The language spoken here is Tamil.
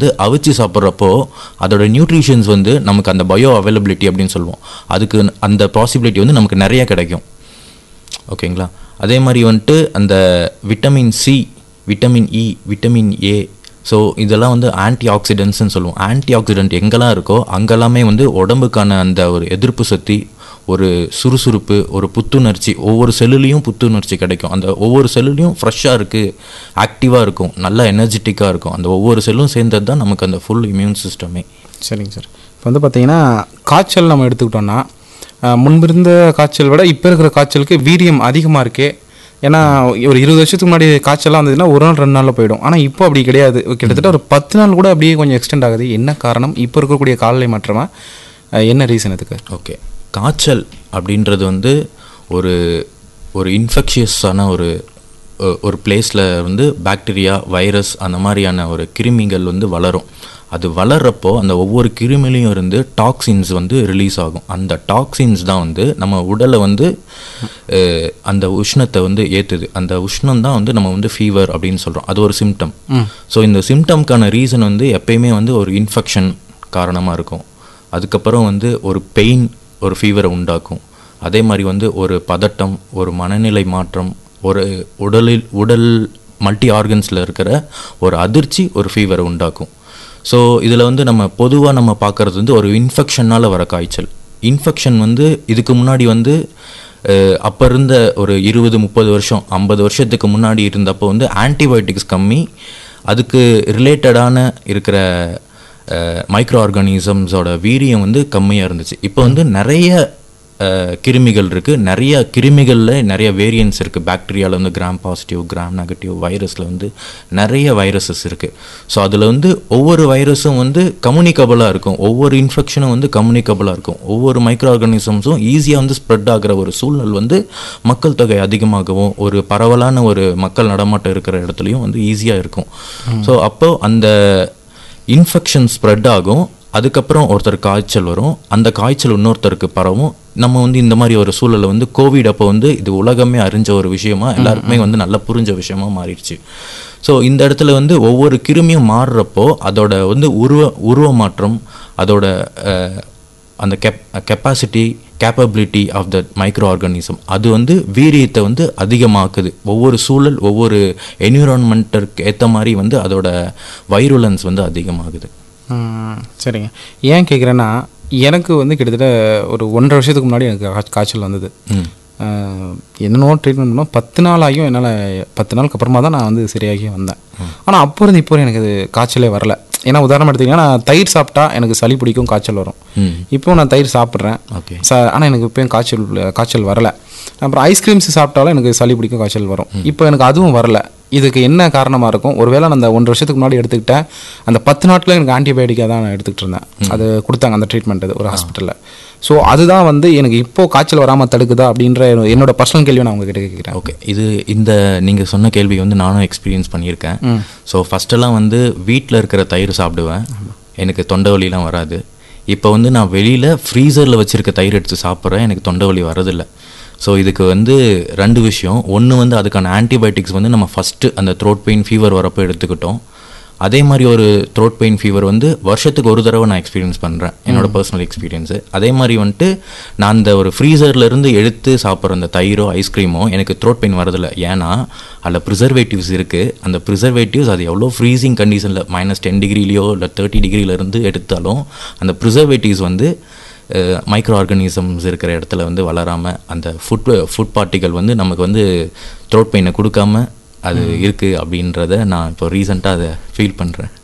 வந்து அவிச்சு சாப்பிட்றப்போ அதோட நியூட்ரிஷன்ஸ் வந்து நமக்கு அந்த பயோ அவைலபிலிட்டி அப்படின்னு சொல்லுவோம் அதுக்கு அந்த பாசிபிலிட்டி வந்து நமக்கு நிறைய கிடைக்கும் ஓகேங்களா அதே மாதிரி வந்துட்டு அந்த vitamin C vitamin E vitamin A so இதெல்லாம் வந்து ஆன்டி ஆக்சிடென்ட்ஸ்னு சொல்லுவோம் ஆன்டி ஆக்சிடென்ட் எங்கெல்லாம் இருக்கோ அங்கெல்லாமே வந்து உடம்புக்கான அந்த ஒரு எதிர்ப்பு சக்தி ஒரு சுறுசுறுப்பு ஒரு புத்துணர்ச்சி ஒவ்வொரு செல்லுலேயும் புத்துணர்ச்சி கிடைக்கும் அந்த ஒவ்வொரு செல்லுலேயும் ஃப்ரெஷ்ஷாக இருக்குது ஆக்டிவாக இருக்கும் நல்லா எனர்ஜெட்டிக்காக இருக்கும் அந்த ஒவ்வொரு செல்லும் சேர்ந்தது தான் நமக்கு அந்த ஃபுல் இம்யூன் சிஸ்டமே சரிங்க சார் இப்போ வந்து பார்த்தீங்கன்னா காய்ச்சல் நம்ம எடுத்துக்கிட்டோம்னா அஹ், முன்பிருந்த காய்ச்சல் விட இப்போ இருக்கிற காய்ச்சலுக்கு வீரியம் அதிகமாக இருக்கே ஏன்னா ஒரு இருபது வருஷத்துக்கு முன்னாடி காய்ச்சல்லாம் வந்ததுன்னா ஒரு நாள் ரெண்டு நாளில் போயிடும் ஆனால் இப்போ அப்படி கிடையாது கிட்டத்தட்ட ஒரு பத்து நாள் கூட அப்படியே கொஞ்சம் எக்ஸ்டெண்ட் ஆகுது என்ன காரணம் இப்போ இருக்கக்கூடிய காலநிலை மாற்றமா அஹ், என்ன ரீசன் இதுக்கு ஓகே காய்ச்சல் அப்படின்றது வந்து ஒரு ஒரு இன்ஃபெக்ஷியஸான ஒரு ஒ- ஒரு பிளேஸில் வந்து பாக்டீரியா வைரஸ் அந்த மாதிரியான ஒரு கிருமிகள் வந்து வளரும் அது வளர்றப்போ அந்த ஒவ்வொரு கிருமிலையும் இருந்து டாக்ஸின்ஸ் வந்து ரிலீஸ் ஆகும் அந்த டாக்ஸின்ஸ் தான் வந்து நம்ம உடலை வந்து அஹ், அந்த உஷ்ணத்தை வந்து ஏற்றுது அந்த உஷ்ணம் தான் வந்து நம்ம வந்து ஃபீவர் அப்படின்னு சொல்கிறோம் அது ஒரு சிம்டம் ஸோ இந்த சிம்டம்க்கான ரீசன் வந்து எப்பயுமே வந்து ஒரு இன்ஃபெக்ஷன் காரணமாக இருக்கும் அதுக்கப்புறம் வந்து ஒரு பெயின் ஒரு ஃபீவரை உண்டாக்கும் அதே மாதிரி வந்து ஒரு பதட்டம் ஒரு மனநிலை மாற்றம் ஒரு உடலில் உடல் மல்டி ஆர்கன்ஸில் இருக்கிற ஒரு அதிர்ச்சி ஒரு ஃபீவரை உண்டாக்கும் ஸோ இதில் வந்து நம்ம பொதுவாக நம்ம பார்க்குறது வந்து ஒரு இன்ஃபெக்ஷனால் வர காய்ச்சல் இன்ஃபெக்ஷன் வந்து இதுக்கு முன்னாடி வந்து அப்போ இருந்த ஒரு இருபது முப்பது வருஷம் ஐம்பது வருஷத்துக்கு முன்னாடி இருந்தப்போ வந்து ஆன்டிபயோட்டிக்ஸ் கம்மி அதுக்கு ரிலேட்டடான இருக்கிற மைக்ரோ ஆர்கானிசம்ஸோட வீரியம் வந்து கம்மியாக இருந்துச்சு இப்போ வந்து நிறைய அஹ், கிருமிகள் இருக்குது நிறைய கிருமிகளில் நிறைய வேரியன்ஸ் இருக்குது பாக்டீரியாவில் வந்து கிராம் பாசிட்டிவ் கிராம் நெகட்டிவ் வைரஸில் வந்து நிறைய வைரஸஸ் இருக்குது ஸோ அதில் வந்து ஒவ்வொரு வைரஸும் வந்து கம்யூனிகபிளாக இருக்கும் ஒவ்வொரு இன்ஃபெக்ஷனும் வந்து கம்யூனிகபிளாக இருக்கும் ஒவ்வொரு மைக்ரோ ஆர்கானிசம்ஸும் ஈஸியாக வந்து ஸ்ப்ரெட் ஆகிற ஒரு சூழ்நிலை வந்து மக்கள் தொகை அதிகமாகவும் ஒரு பரவலான ஒரு மக்கள் நடமாட்டம் இருக்கிற இடத்துலையும் வந்து ஈஸியாக இருக்கும் ஸோ அப்போ அந்த இன்ஃபெக்ஷன் ஸ்ப்ரெட் ஆகும் அதுக்கப்புறம் ஒருத்தர் காய்ச்சல் வரும் அந்த காய்ச்சல் இன்னொருத்தருக்கு பரவும் நம்ம வந்து இந்த மாதிரி ஒரு சூழலை வந்து கோவிட் அப்போ வந்து இது உலகமே அறிஞ்ச ஒரு விஷயமா எல்லாருக்குமே வந்து நல்லா புரிஞ்ச விஷயமா மாறிடுச்சு ஸோ இந்த இடத்துல வந்து ஒவ்வொரு கிருமியும் மாறுறப்போ அதோட வந்து உருவ உருவ மாற்றம் அதோட அஹ், அந்த cap capacity capability of the microorganism அது வந்து வீரியத்தை வந்து அதிகமாக்குது ஒவ்வொரு சூழல் ஒவ்வொரு என்விரான்மெண்ட்டிற்கு ஏற்ற மாதிரி வந்து அதோட வைருலன்ஸ் வந்து அதிகமாகுது ம், சரிங்க ஏன் கேட்குறேன்னா எனக்கு வந்து கிட்டத்தட்ட ஒரு ஒன்றரை வருஷத்துக்கு முன்னாடி எனக்கு கா- காய்ச்சல் வந்தது ம் அஹ், என்னென்னவோ ட்ரீட்மெண்ட் பண்ணோம் பத்து நாள் ஆகியும் என்னால் பத்து நாளுக்கு அப்புறமா தான் நான் வந்து சரியாகி வந்தேன் ஆனால் அப்போ இருந்து இப்போ வரையும் எனக்கு அது காய்ச்சலே வரல ஏன்னா உதாரணம் எடுத்தீங்கன்னா நான் தயிர் சாப்பிட்டா எனக்கு சளி பிடிக்கும் காய்ச்சல் வரும் ம் இப்போ நான் தயிர் சாப்பிட்றேன் ஓகே ச ஆனால் எனக்கு இப்போயும் காய்ச்சல் காய்ச்சல் வரல அப்புறம் ஐஸ்கிரீம்ஸ் சாப்பிட்டாலும் எனக்கு சளி பிடிக்கும் காய்ச்சல் வரும் இப்போ எனக்கு அதுவும் வரல இதுக்கு என்ன காரணமாக இருக்கும் ஒருவேளை நான் அந்த ஒன்றரை வருஷத்துக்கு முன்னாடி எடுத்துக்கிட்டேன் அந்த பத்து நாட்டில் எனக்கு ஆன்டிபயோட்டிக்காக தான் நான் எடுத்துக்கிட்டு இருந்தேன் அது கொடுத்தாங்க அந்த ட்ரீட்மெண்ட் அது ஒரு ஹாஸ்பிட்டலில் ஸோ அதுதான் வந்து எனக்கு இப்போ காய்ச்சல் வராமல் தடுக்குதா அப்படின்ற என்னோட பர்சனல் கேள்வியை நான் உங்ககிட்ட கேட்குறேன் ஓகே இது இந்த நீங்கள் சொன்ன கேள்வி வந்து நானும் எக்ஸ்பீரியன்ஸ் பண்ணியிருக்கேன் ஸோ ஃபஸ்ட்டெல்லாம் வந்து வீட்டில் இருக்கிற தயிர் சாப்பிடுவேன் எனக்கு தொண்டை வலிலாம் வராது இப்போ வந்து நான் வெளியில் ஃப்ரீசரில் வச்சுருக்க தயிர் எடுத்து சாப்பிட்றேன் எனக்கு தொண்டை வலி வரதில்லை ஸோ இதுக்கு வந்து ரெண்டு விஷயம் ஒன்று வந்து அதுக்கான ஆன்டிபயோட்டிக்ஸ் வந்து நம்ம ஃபஸ்ட்டு அந்த த்ரோட் பெயின் ஃபீவர் வரப்போ எடுத்துக்கிட்டோம் அதே மாதிரி ஒரு த்ரோட் பெயின் ஃபீவர் வந்து வருஷத்துக்கு ஒரு தடவை நான் எக்ஸ்பீரியன்ஸ் பண்ணுறேன் என்னோட பர்சனல் எக்ஸ்பீரியன்ஸு அதே மாதிரி வந்துட்டு நான் அந்த ஒரு freezer-ல இருந்து எடுத்து சாப்பிட்ற அந்த தயிரோ ஐஸ்கிரீமோ எனக்கு த்ரோட் பெயின் வரதில்லை ஏன்னா அதில் ப்ரிசர்வேட்டிவ்ஸ் இருக்குது அந்த ப்ரிசர்வேட்டிவ்ஸ் அது எவ்வளோ ஃப்ரீசிங் கண்டிஷனில் மைனஸ் டென் டிகிரிலையோ இல்லை தேர்ட்டி டிகிரியிலேருந்து எடுத்தாலும் அந்த ப்ரிசர்வேட்டிவ்ஸ் வந்து மைக்ரோ ஆர்கானிசம்ஸ் இருக்கிற இடத்துல வந்து வளராமல் அந்த ஃபுட் ஃபுட் பார்ட்டிகள் வந்து நமக்கு வந்து த்ரோட் பெயினை கொடுக்காம அது இருக்குது அப்படின்றத நான் இப்போ ரீசெண்டாக அதை ஃபீல் பண்ணுறேன்